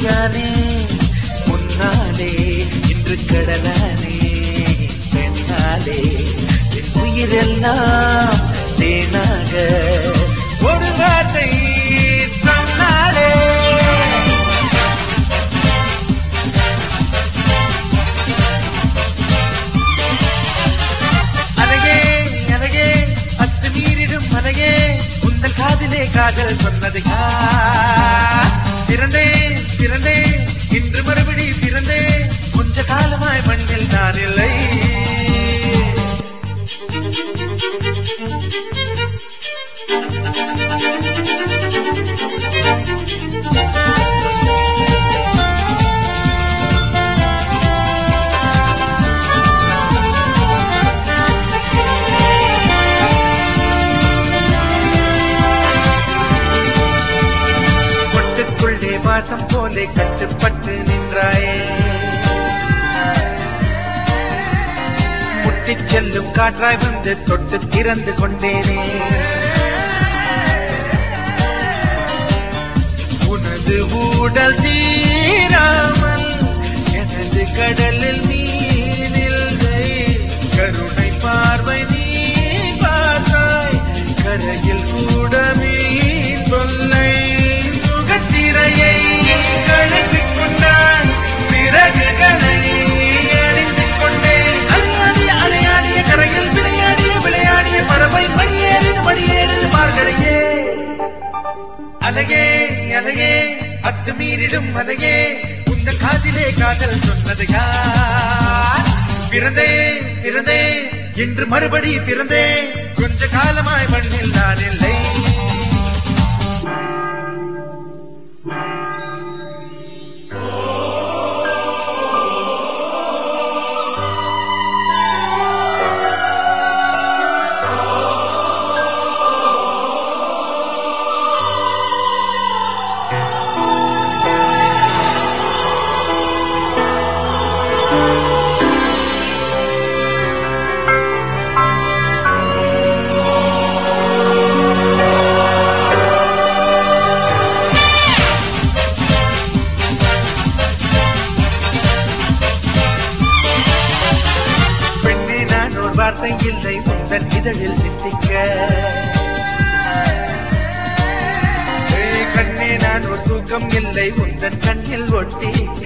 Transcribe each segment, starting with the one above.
நீயானே முன்னாலே இன்று கடலானே பெண்ணாலே என் உயிரெல்லாம் தேனாக ஒரு வார்த்தை சொன்னாலே அழகே அழகே அத்து மீறிடும் அழகே உந்தன் காதிலே காதல் சொன்னது யார்? பிறந்தேன் பிறந்தேன் இன்று மறுபடி பிறந்தேன் கொஞ்ச காலமாய் மண்ணில் நான் இல்லை கொட்டுக்குள்ளே வாசம் போலே கட்டுப்பட்டு நின்றாயே முட்டிச் செல்லும் காற்றாய் வந்து தொட்டு திறந்து கொண்டேனே உனது ஊடல் தீராமல் எனது கடலில் நீரில்லை கருணை பார்வை நீ பார்த்தாய் கரையில் கூட மீன் தொல்லை முகத்திரையை கழுவிக் கொண்டான் சிறகுகளை அணிந்து கொண்டேன் அலையாடிய அலையாடிய கரையில் விளையாடிய விளையாடிய பறவை மணியேறிது மணியேறிது மார்கழையே அழகே அழகே அத்து மீறிடும் அழகே உந்த காதிலே காதல் சொன்னது யார் பிறந்தே பிறந்தே இன்று மறுபடி பிறந்தே கொஞ்ச காலமாய் மண்ணில் நான் இல்லை பெண்ணே நான் ஒரு வார்த்தை இல்லை உந்தன் இதழில் நிற்க கண்ணே நான் ஒரு தூக்கம் இல்லை உந்தன் கண்ணில் ஒட்டிக்க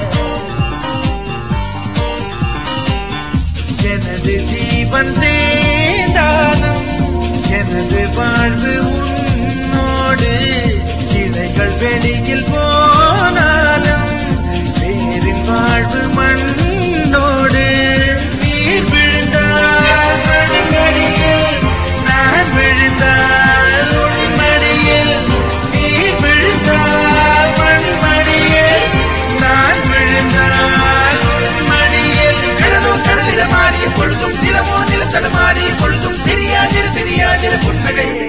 எனது ஜீவன் தேந்தானம் எனது வாழ்வு உன்னோடு கிளைகள் வெளியில் போனாலும் வேரின் வாழ்வு மண்ணோடு நீர் விழுந்தால் மடியில் நான் விழுந்தால் உன் மடியில் நீர் விழுந்தால் மண் மடியில் நான் விழுந்தால் உன் மடியில் கடலோ கடலிட மாறிய பொழுதும் நிலமோ நிலத்தட மாறிய பொழுதும் தெரியாதிரு தெரியாதிரு புன்னகையே